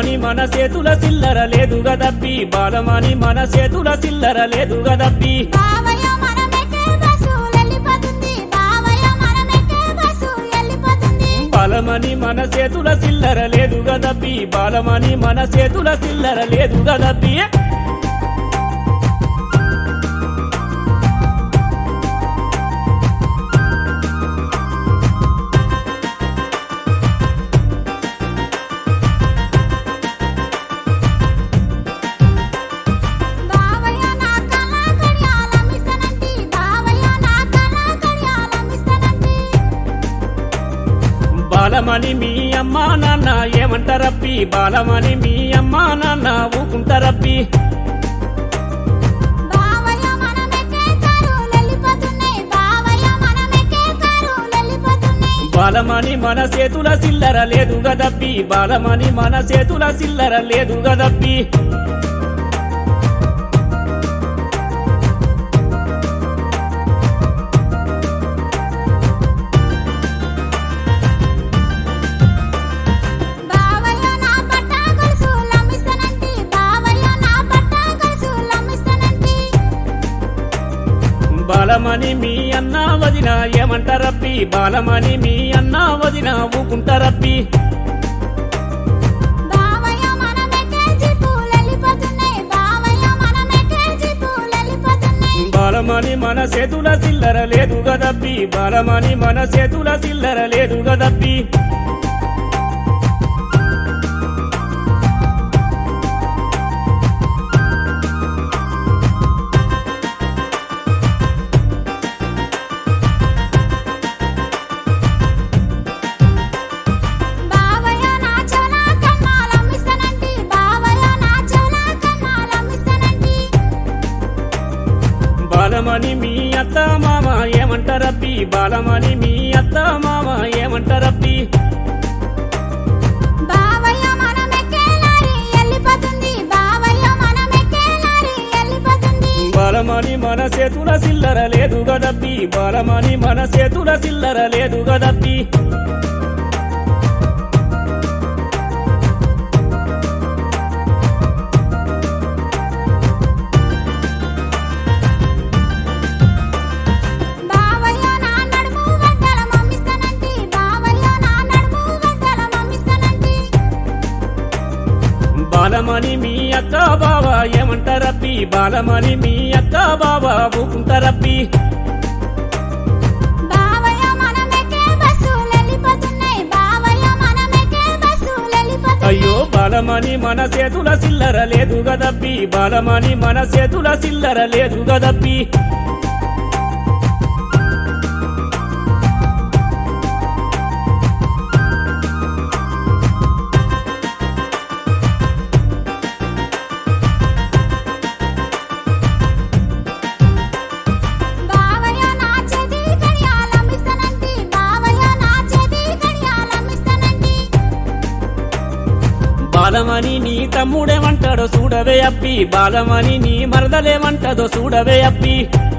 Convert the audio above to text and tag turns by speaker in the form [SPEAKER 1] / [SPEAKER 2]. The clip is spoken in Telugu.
[SPEAKER 1] బాలమని మన చేతుల సిల్లర లేదు గదబ్బి బాలమని మన చేతుల సిల్లర లేదు గదబ్బి
[SPEAKER 2] బావయ్య మనమెక్కే బస్సు వెళ్ళిపోతుంది బావయ్య మనమెక్కే బస్సు వెళ్ళిపోతుంది
[SPEAKER 1] బాలమని మన చేతుల సిల్లర లేదు గదబ్బి బాలమని మన చేతుల సిల్లర లేదు గదబ్బి
[SPEAKER 2] బావయ్య నా కళ్ళ కడియాలమిస్తానంటి బావయ్య నా కళ్ళ కడియాలమిస్తానంటి
[SPEAKER 1] బాలమని మీ అమ్మా నాన్న ఏమంటారబ్బి బాలమని మీ అమ్మా నాన్న ఊకుంటారబ్బి
[SPEAKER 2] బావయ్య మనమెక్కే కారు వెళ్ళిపోతున్నాయి బావయ్య మనమెక్కే కారు వెళ్ళిపోతున్నాయి
[SPEAKER 1] బాలమని మన చేతుల సిల్లర లేదు గదబ్బి బాలమని మన చేతుల సిల్లర లేదు గదబ్బి
[SPEAKER 2] బావయ్య నా పట్ట గొలుసు లమ్మిస్తానంటి బావయ్య నా పట్ట గొలుసు లమ్మిస్తానంటి
[SPEAKER 1] బాలమని మీ అన్న వదిన ఏమంటారబ్బి బాలమని మీ అన్న వదిన ఊకుంటారబ్బి
[SPEAKER 2] బావయ్య మనమెక్కే జీపులు వెళ్ళిపోతున్నాయి బావయ్య మనమెక్కే జీపులు వెళ్ళిపోతున్నాయి
[SPEAKER 1] బాలమని మన చేతుల సిల్లర లేదు గదబ్బి బాలమని మన చేతుల సిల్లర లేదు గదబ్బి
[SPEAKER 2] బావయ్య నా చెవుల కన్నాలమ్మిస్తానంటి బావయ్య నా చెవుల కన్నాలమ్మిస్తానంటి
[SPEAKER 1] బాలమని మీ అత్త మామ ఏమంటారబ్బి బాలమని మీ అత్త మామ ఏమంటారబ్బి
[SPEAKER 2] బావయ్య మనమెక్కే లారీ వెళ్ళిపోతుంది బావయ్య మనమెక్కే లారీ వెళ్ళిపోతుంది
[SPEAKER 1] బాలమని మన చేతుల సిల్లర లేదు గదబ్బి బాలమని మన చేతుల సిల్లర లేదు గదబ్బి
[SPEAKER 2] బావయ్య నా నడుము వద్దల మమ్మిస్తానంటి బావయ్య నా నడుము వద్దల మమ్మిస్తానంటి
[SPEAKER 1] బాలమని మీ అత్త బావ ఏమంటారబ్బి బాలమని మీ అత్త బావ ఊకుంటారబ్బి
[SPEAKER 2] బావయ్య మనమెక్కే బస్సులు వెళ్ళిపోతున్నాయి బావయ్య మనమెక్కే బస్సులు వెళ్ళిపోతున్నాయి
[SPEAKER 1] అయ్యో బాలమని మన చేతుల సిల్లర లేదు గదబ్బి బాలమని మన చేతుల సిల్లర లేదు గదబ్బి
[SPEAKER 2] బావయ్య నా చేతి కడియాలమ్మిస్తానంటి బావయ్య నా చేతి కడియాలమ్మిస్తానంటి
[SPEAKER 1] బాలమని నీ తమ్ముడేమంటాడో చూడవే అప్పి బాలమని నీ మరదలేమంటదో చూడవే అప్పి